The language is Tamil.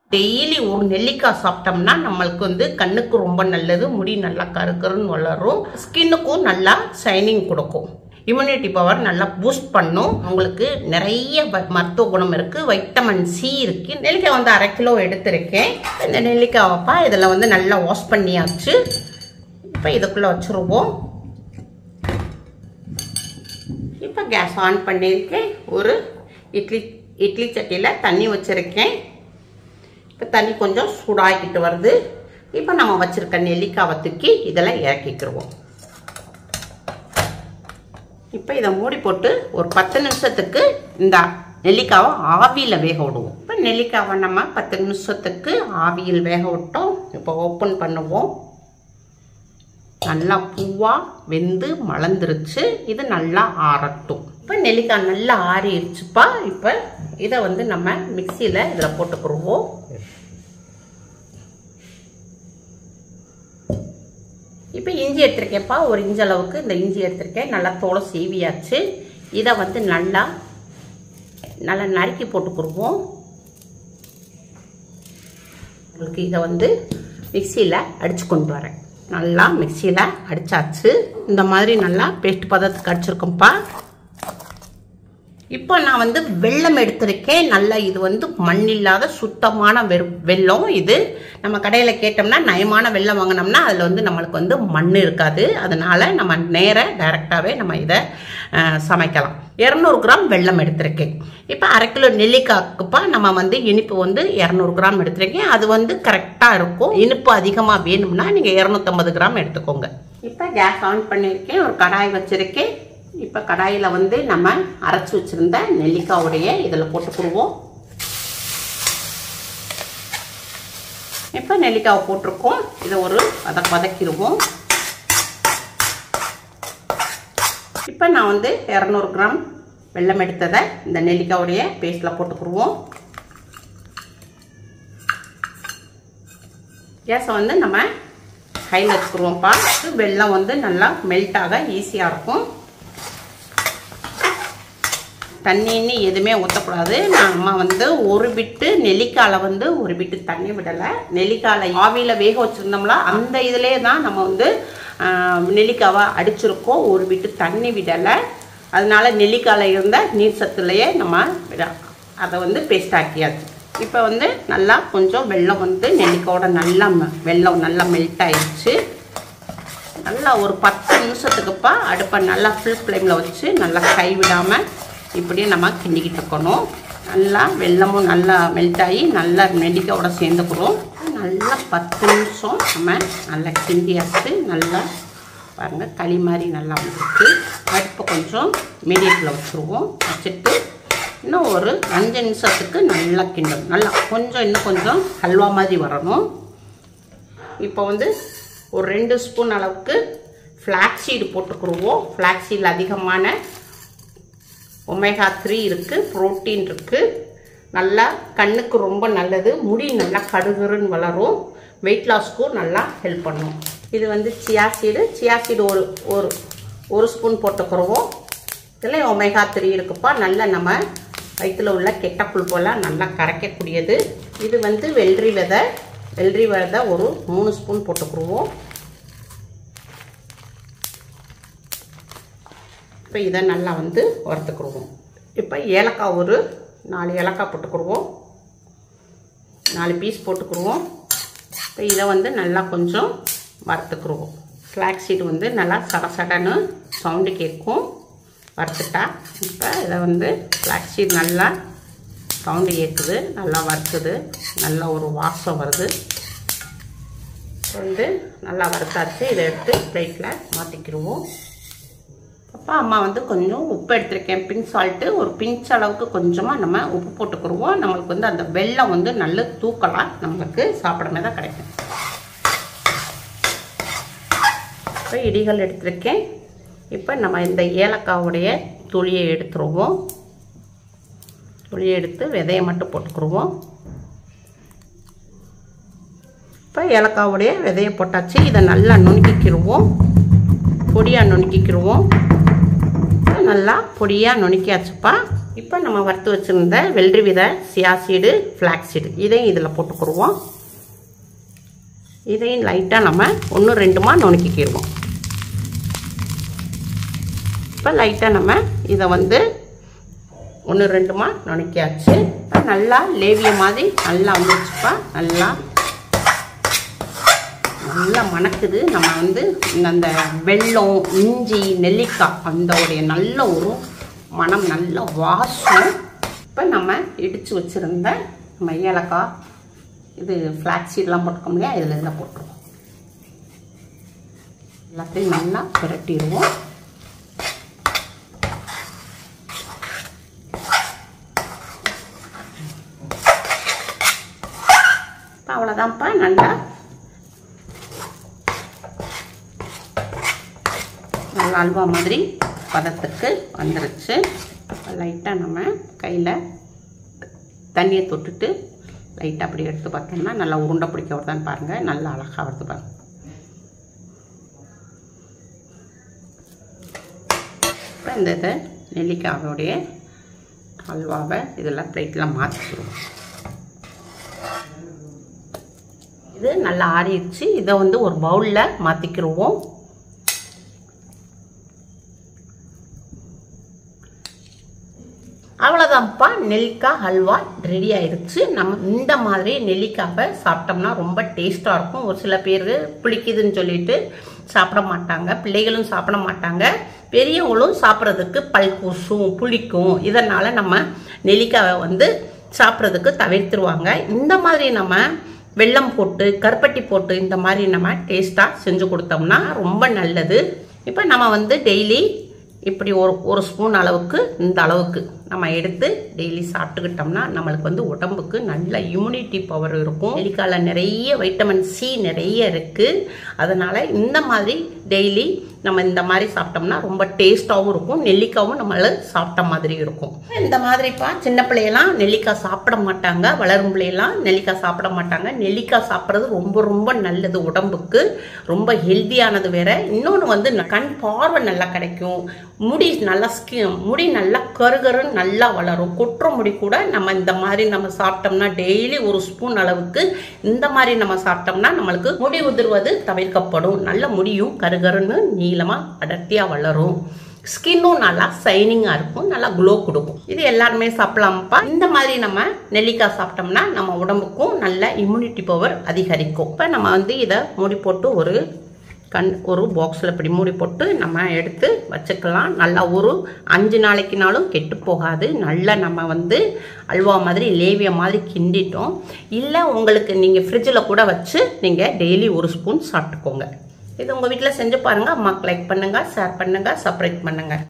டெய்லி ஒரு நெல்லிக்காய் சாப்பிட்டோம்னா நம்மளுக்கு வந்து கண்ணுக்கு ரொம்ப நல்லது முடி நல்லா கருக்கருன்னு வளரும் ஸ்கின்னுக்கும் நல்லா ஷைனிங் கொடுக்கும் இம்யூனிட்டி பவர் நல்லா பூஸ்ட் பண்ணும் உங்களுக்கு நிறைய வ- மருத்துவ குணம் இருக்கு வைட்டமின் சி இருக்கு நெல்லிக்காய் வந்து அரை கிலோ எடுத்திருக்கேன் இந்த நெல்லிக்காய் வைப்பா இதில் வந்து நல்லா வாஷ் பண்ணியாச்சு இப்போ இதுக்குள்ளே வச்சுருவோம் இப்போ கேஸ் ஆன் பண்ணியிருக்கேன் ஒரு இட்லி இட்லி சட்டியில் தண்ணி வச்சுருக்கேன் இப்போ தண்ணி கொஞ்சம் சூடாகிக்கிட்டு வருது இப்போ நம்ம வச்சுருக்க நெல்லிக்காவை தூக்கி இதில் இறக்கிக்கிடுவோம் இப்போ இதை மூடி போட்டு ஒரு பத்து நிமிஷத்துக்கு இந்த நெல்லிக்காவை ஆவியில் வேக விடுவோம் இப்போ நெல்லிக்காவை நம்ம பத்து நிமிஷத்துக்கு ஆவியில் வேக விட்டோம் இப்போ ஓப்பன் பண்ணுவோம் நல்லா பூவா வெந்து மலர்ந்துருச்சு இது நல்லா ஆறட்டும் இப்போ நெல்லிக்காய் நல்லா ஆறிடுச்சுப்பா இப்போ இதை வந்து நம்ம மிக்சியில் இதில் போட்டுக்கிடுவோம் இப்போ இஞ்சி எடுத்திருக்கேன்ப்பா ஒரு இஞ்சி அளவுக்கு இந்த இஞ்சி எடுத்திருக்கேன் நல்லா தோலை சீவியாச்சு இதை வந்து நல்லா நல்லா நறுக்கி போட்டுக்கிடுவோம் உங்களுக்கு இதை வந்து மிக்சியில் அடித்து கொண்டு வரேன் நல்லா மிக்சியில் அடிச்சாச்சு இந்த மாதிரி நல்லா பேஸ்ட் பதத்துக்கு அடிச்சிருக்கோம்ப்பா இப்போ நான் வந்து வெல்லம் எடுத்திருக்கேன் நல்லா இது வந்து மண் இல்லாத சுத்தமான வெறு வெல்லம் இது நம்ம கடையில் கேட்டோம்னா நயமான வெல்லம் வாங்கினோம்னா அதில் வந்து நம்மளுக்கு வந்து மண் இருக்காது அதனால நம்ம நேர டைரெக்டாகவே நம்ம இதை அஹ், சமைக்கலாம் இரநூறு கிராம் வெல்லம் எடுத்திருக்கேன் இப்போ அரை கிலோ நெல்லிக்காய்க்குப்பா நம்ம வந்து இனிப்பு வந்து இரநூறு கிராம் எடுத்திருக்கேன் அது வந்து கரெக்டாக இருக்கும் இனிப்பு அதிகமாக வேணும்னா நீங்கள் இரநூத்தம்பது கிராம் எடுத்துக்கோங்க இப்போ கேஸ் ஆன் பண்ணியிருக்கேன் ஒரு கடாய் வச்சுருக்கேன் இப்போ கடாயில் வந்து நம்ம அரைச்சி வச்சிருந்த நெல்லிக்காவுடைய இதில் போட்டுக்கிடுவோம் இப்போ நெல்லிக்காவை போட்டிருக்கோம் இதை ஒரு வத வதக்கிடுவோம் இப்போ நான் வந்து இரநூறு கிராம் வெல்லம் எடுத்ததை இந்த நெல்லிக்காவுடைய பேஸ்ட்டில் போட்டுக்கிடுவோம் கேஸை வந்து நம்ம கையில் வச்சுக்கிடுவோம்ப்பா வெல்லம் வந்து நல்லா மெல்ட் ஆக ஈஸியாக இருக்கும் தண்ணின்னு எதுவுமே ஊற்றக்கூடாது நம்ம வந்து ஒரு பிட்டு நெல்லிக்காயில் வந்து ஒரு பிட்டு தண்ணி விடலை நெல்லிக்காயில் ஆவியில் வேக வச்சுருந்தோம்ல அந்த இதிலே தான் நம்ம வந்து ஆஹ், நெல்லிக்காவை அடிச்சிருக்கோம் ஒரு பிட்டு தண்ணி விடலை அதனால நெல்லிக்காயில் இருந்த நீர் சத்துலையே நம்ம விட அதை வந்து பேஸ்ட் ஆக்கியாச்சு இப்போ வந்து நல்லா கொஞ்சம் வெல்லம் வந்து நெல்லிக்காயோட நல்லா ம- வெல்லம் நல்லா மெல்ட் ஆயிடுச்சு நல்லா ஒரு பத்து நிமிஷத்துக்குப்பா அடுப்பை நல்லா ஃபுல் ஃப்ளேமில் வச்சு நல்லா கைவிடாமல் இப்படியே நம்ம கிண்டிக்கிட்டு இருக்கணும் நல்லா வெல்லமும் நல்லா மெல்ட் ஆகி நல்லா நெல்லிக்காயோட சேர்ந்துக்கிறோம் நல்லா பத்து நிமிஷம் நம்ம நல்லா கிண்டியாச்சு நல்லா பாருங்கள் களி மாதிரி நல்லா வந்துருக்கு அடுப்பை கொஞ்சம் மீடியத்தில் வச்சுருவோம் வச்சுட்டு இன்னும் ஒரு அஞ்சு நிமிஷத்துக்கு நல்லா கிண்டணும் நல்லா கொஞ்சம் இன்னும் கொஞ்சம் ஹல்வா மாதிரி வரணும் இப்போ வந்து ஒரு ரெண்டு ஸ்பூன் அளவுக்கு ஃப்ளாக் சீடு போட்டுக்கிடுவோம் ஃப்ளாக் சீடில் அதிகமான ஒமேகா த்ரீ இருக்குது ப்ரோட்டீன் இருக்குது நல்லா கண்ணுக்கு ரொம்ப நல்லது முடி நல்லா கடுகுருன்னு வளரும் வெயிட் லாஸ்க்கும் நல்லா ஹெல்ப் பண்ணும் இது வந்து சியா சீடு சியா சீடு ஒரு ஒரு ஒரு ஸ்பூன் போட்டுக்கிறோம் இதில் ஒமேகா த்ரீ இருக்குப்பா நல்லா நம்ம வயிற்றில் உள்ள கெட்ட புழுப்பெல்லாம் நல்லா கரைக்கக்கூடியது இது வந்து வெள்ளரி விதை வெள்ளரி விதை ஒரு மூணு ஸ்பூன் போட்டுக்கிடுவோம் இப்போ இதை நல்லா வந்து வறுத்துக்கிடுவோம் இப்போ ஏலக்காய் ஒரு நாலு ஏலக்காய் போட்டுக்கிடுவோம் நாலு பீஸ் போட்டுக்கிடுவோம் இப்போ இதை வந்து நல்லா கொஞ்சம் வறுத்துக்கிடுவோம் ஃப்ளாக் சீடு வந்து நல்லா சட சடன்னு சவுண்டு கேட்கும் வறுத்துட்டா இப்போ இதை வந்து ஃப்ளாக் சீட் நல்லா சவுண்டு கேட்குது நல்லா வறுக்குது நல்ல ஒரு வாசம் வருது இப்போ வந்து நல்லா வறுத்தாச்சு இதை எடுத்து பிளேட்டில் மாற்றிக்கிடுவோம் அப்போ அம்மா வந்து கொஞ்சம் உப்பு எடுத்திருக்கேன் பிங்க் சால்ட்டு ஒரு பிஞ்ச் அளவுக்கு கொஞ்சமாக நம்ம உப்பு போட்டுக்கிடுவோம் நம்மளுக்கு வந்து அந்த வெல்லம் வந்து நல்ல தூக்கலாம் நம்மளுக்கு சாப்பிடமே தான் கிடைக்கும் இப்போ இடிகள் எடுத்திருக்கேன் இப்போ நம்ம இந்த ஏலக்காவுடைய துளியை எடுத்துருவோம் துளியை எடுத்து விதையை மட்டும் போட்டுக்கிடுவோம் இப்போ ஏலக்காவுடைய விதையை போட்டாச்சு இதை நல்லா நுணுக்கிக்கிடுவோம் பொடியாக நுணுக்கிக்கிடுவோம் நல்லா பொடியாக நுணுக்கியாச்சுப்பா இப்போ நம்ம வறுத்து வச்சுருந்த வெள்ளரி விதை சியா சீடு ஃப்ளாக் சீடு இதையும் இதில் போட்டுக்கிடுவோம் இதையும் லைட்டாக நம்ம ஒன்று ரெண்டுமா நுணுக்கிக்கிடுவோம் இப்போ லைட்டாக நம்ம இதை வந்து ஒன்று ரெண்டுமா நுணுக்கியாச்சு நல்லா லேவிய மாதிரி நல்லா வந்துச்சுப்பா நல்லா நல்லா மணக்குது நம்ம வந்து அந்த வெல்லம் இஞ்சி நெல்லிக்காய் அந்த உடைய நல்ல ஒரு மனம் நல்ல வாசம் இப்போ நம்ம இடித்து வச்சுருந்த நம்ம ஏலக்காய் இது ஃப்ளாக் சீட்லாம் போட்டுக்கோம் இல்லையா இதில் இதில் போட்டுருவோம் எல்லாத்தையும் நல்லா பிரட்டிடுவோம் இப்போ அவ்வளோதான்ப்பா நல்லா நல்லா அல்வா மாதிரி பதத்துக்கு வந்துருச்சு லைட்டாக நம்ம கையில் தண்ணியை தொட்டுட்டு லைட்டாக அப்படி எடுத்து பார்த்தோம்னா நல்லா உருண்டை பிடிக்க வருதான்னு பாருங்கள் நல்லா அழகாக வருது பாருங்க இப்போ இந்த இதை நெல்லிக்காயோடைய அல்வாவை இதெல்லாம் பிளேட்டில் மாற்றிக்கிடுவோம் இது நல்லா ஆறிடுச்சு இதை வந்து ஒரு பவுலில் மாற்றிக்கிடுவோம் அவ்வளோதான்ப்பா நெல்லிக்காய் ஹல்வா ரெடி ஆயிடுச்சு நம்ம இந்த மாதிரி நெல்லிக்காவை சாப்பிட்டோம்னா ரொம்ப டேஸ்ட்டாக இருக்கும் ஒரு சில பேர் புளிக்குதுன்னு சொல்லிட்டு சாப்பிட மாட்டாங்க பிள்ளைகளும் சாப்பிட மாட்டாங்க பெரியவங்களும் சாப்பிட்றதுக்கு பல் கூசும் புளிக்கும் இதனால் நம்ம நெல்லிக்காவை வந்து சாப்பிட்றதுக்கு தவிர்த்துருவாங்க இந்த மாதிரி நம்ம வெல்லம் போட்டு கருப்பட்டி போட்டு இந்த மாதிரி நம்ம டேஸ்ட்டாக செஞ்சு கொடுத்தோம்னா ரொம்ப நல்லது இப்போ நம்ம வந்து டெய்லி இப்படி ஒரு ஒரு ஸ்பூன் அளவுக்கு இந்த அளவுக்கு நம்ம எடுத்து டெய்லி சாப்பிட்டுக்கிட்டோம்னா நம்மளுக்கு வந்து உடம்புக்கு நல்ல இம்யூனிட்டி பவர் இருக்கும் நெல்லிக்காயில் நிறைய வைட்டமின் சி நிறைய இருக்குது அதனால் இந்த மாதிரி டெய்லி நம்ம இந்த மாதிரி சாப்பிட்டோம்னா ரொம்ப டேஸ்ட்டாகவும் இருக்கும் நெல்லிக்காவும் நம்மள சாப்பிட்ட மாதிரி இருக்கும் இந்த மாதிரிப்பா சின்ன பிள்ளையெல்லாம் நெல்லிக்காய் சாப்பிட மாட்டாங்க வளரும் பிள்ளையெல்லாம் நெல்லிக்காய் சாப்பிட மாட்டாங்க நெல்லிக்காய் சாப்பிட்றது ரொம்ப ரொம்ப நல்லது உடம்புக்கு ரொம்ப ஹெல்த்தியானது வேற இன்னொன்று வந்து கண் பார்வை நல்லா கிடைக்கும் முடி நல்லா ஸ்கின் முடி நல்லா கருகருன்னு நல்லா வளரும் கொற்ற முடி கூட நம்ம இந்த மாதிரி நம்ம சாப்பிட்டோம்னா டெய்லி ஒரு ஸ்பூன் அளவுக்கு இந்த மாதிரி நம்ம சாப்பிட்டோம்னா நம்மளுக்கு முடி உதிர்வது தவிர்க்கப்படும் நல்ல முடியும் கருகருன்னு நீளமாக அடர்த்தியாக வளரும் ஸ்கின்னும் நல்லா சைனிங்காக இருக்கும் நல்லா க்ளோ கொடுக்கும் இது எல்லாருமே சாப்பிடலாம்ப்பா இந்த மாதிரி நம்ம நெல்லிக்காய் சாப்பிட்டோம்னா நம்ம உடம்புக்கும் நல்ல இம்யூனிட்டி பவர் அதிகரிக்கும் இப்போ நம்ம வந்து இதை மூடி போட்டு ஒரு கண் ஒரு பாக்ஸில் இப்படி மூடி போட்டு நம்ம எடுத்து வச்சுக்கலாம் நல்லா ஒரு அஞ்சு நாளைக்குனாலும் கெட்டு போகாது நல்லா நம்ம வந்து அல்வா மாதிரி லேவிய மாதிரி கிண்டிட்டோம் இல்லை உங்களுக்கு நீங்கள் ஃப்ரிட்ஜில் கூட வச்சு நீங்கள் டெய்லி ஒரு ஸ்பூன் சாப்பிட்டுக்கோங்க இது உங்கள் வீட்டில் செஞ்சு பாருங்கள் அம்மாக்கு லைக் பண்ணுங்கள் ஷேர் பண்ணுங்கள் சப்ரைட் பண்ணுங்கள்